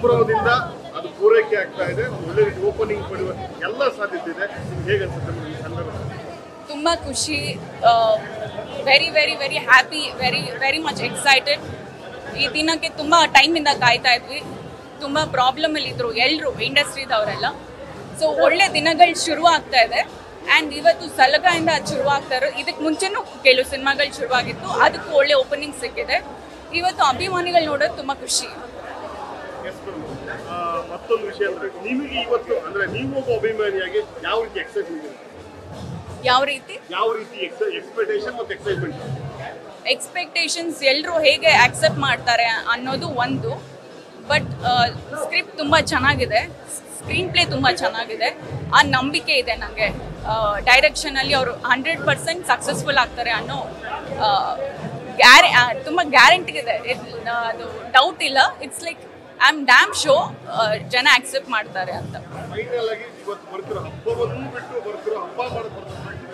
ಸಂಭ್ರಮದಿಂದ ಅದು ಪೂರೈಕೆ ಆಗ್ತಾ ಇದೆ ಒಳ್ಳೆ ರೀತಿ ಓಪನಿಂಗ್ ಪಡೆಯುವ ಎಲ್ಲ ಸಾಧ್ಯತೆ ಇದೆ ನಿಮ್ಗೆ ಹೇಗೆ ಅನ್ಸುತ್ತೆ ಮೇಡಮ್ ಈ ಸಂದರ್ಭ ತುಂಬ ಖುಷಿ very very very happy very very much excited ಈ ದಿನಕ್ಕೆ ತುಂಬ ಟೈಮಿಂದ ಕಾಯ್ತಾ ಇದ್ವಿ ತುಂಬ ಪ್ರಾಬ್ಲಮಲ್ಲಿ ಇದ್ರು ಎಲ್ಲರೂ ಇಂಡಸ್ಟ್ರಿದವರೆಲ್ಲ ಸೊ ಒಳ್ಳೆ ದಿನಗಳು ಶುರು ಆಗ್ತಾ ಇದೆ ಆ್ಯಂಡ್ ಇವತ್ತು ಸಲಗಾಯಿಂದ ಅದು ಶುರು ಆಗ್ತಾ ಇರೋ ಇದಕ್ಕೆ ಮುಂಚೆನೂ ಕೆಲವು ಸಿನಿಮಾಗಳು ಶುರುವಾಗಿತ್ತು ಅದಕ್ಕೂ ಒಳ್ಳೆ ಓಪನಿಂಗ್ ಸಿಕ್ಕಿದೆ ಇವತ್ತು ಅಭಿಮಾನಿಗಳು ನೋಡೋದು ತುಂಬ ಖುಷಿ ಎಸ್ ಮೇಡಮ್ ಮತ್ತೊಂದು ವಿಷಯ ಅಂದ್ರೆ ನಿಮಗೆ ಇವತ್ತು ಅಂದ್ರೆ ನೀವು ಒಬ್ಬ ಅಭಿಮಾನಿಯಾಗಿ ಯಾವ ರೀತಿ ಎಕ್ಸೈಟ್ಮೆಂಟ್ ಇದೆ ಯಾವ ರೀತಿ ಯಾವ ರೀತಿ ಎಕ್ಸ್ಪೆಕ್ಟೇಷನ್ ಮತ್ತು ಎಕ್ಸೈಟ್ಮೆಂಟ್ ಎಕ್ಸ್ಪೆಕ್ಟೇಷನ್ಸ್ ಎಲ್ಲರೂ ಹೇಗೆ ಆಕ್ಸೆಪ್ಟ್ ಮಾಡ್ತಾರೆ ಅನ್ನೋದು ಒಂದು ಬಟ್ ಸ್ಕ್ರಿಪ್ಟ್ ತುಂಬ ಚೆನ್ನಾಗಿದೆ ಸ್ಕ್ರೀನ್ ಪ್ಲೇ ತುಂಬ ಚೆನ್ನಾಗಿದೆ ಆ ನಂಬಿಕೆ ಇದೆ ನನಗೆ ಡೈರೆಕ್ಷನಲ್ಲಿ ಅವರು ಹಂಡ್ರೆಡ್ ಪರ್ಸೆಂಟ್ ಸಕ್ಸಸ್ಫುಲ್ ಆಗ್ತಾರೆ ಅನ್ನೋ ಗ್ಯಾರೆ ತುಂಬ ಗ್ಯಾರಂಟಿ ಇದೆ ಇದ್- ಅದು ಡೌಟ್ ಇಲ್ಲ it's like I am damn sure ಜನ ಆಕ್ಸೆಪ್ಟ್ ಮಾಡ್ತಾರೆ ಅಂತ ಫೈನಲ್ ಆಗಿ ಇವತ್ತು ಬರ್ತಿರೋ ಹಬ್ಬವನ್ನು ಬಿಟ್ಟು ಬರ್ತಿರೋ ಹಬ್ಬ ಮಾಡೋದು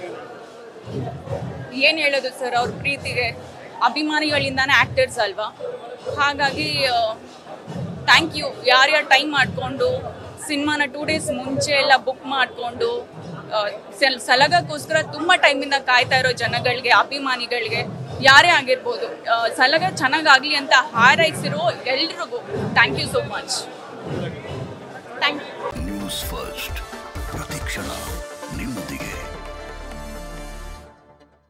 ಏನು ಹೇಳೋದು ಸರ್ ಅವ್ರ ಪ್ರೀತಿಗೆ ಅಭಿಮಾನಿಗಳಿಂದಾನೇ ಆ್ಯಕ್ಟರ್ಸ್ ಅಲ್ವಾ ಹಾಗಾಗಿ ಥ್ಯಾಂಕ್ ಯು ಯಾರ್ಯಾರು ಟೈಮ್ ಮಾಡಿಕೊಂಡು ಸಿನಿಮಾನ ಟೂ ಡೇಸ್ ಮುಂಚೆ ಎಲ್ಲ ಬುಕ್ ಮಾಡಿಕೊಂಡು ಸಲಗಕ್ಕೋಸ್ಕರ ತುಂಬ ಟೈಮಿಂದ ಕಾಯ್ತಾ ಇರೋ ಜನಗಳಿಗೆ ಅಭಿಮಾನಿಗಳಿಗೆ ಯಾರೇ ಆಗಿರ್ಬೋದು ಆ, ಸಲಗ ಚೆನ್ನಾಗಾಗಲಿ ಅಂತ ಹಾರೈಸಿರೋ ಎಲ್ರಿಗೂ thank you so much thank you news first ಪ್ರತಿಕ್ಷಣ ನಿಮ್ಮೊಂದಿಗೆ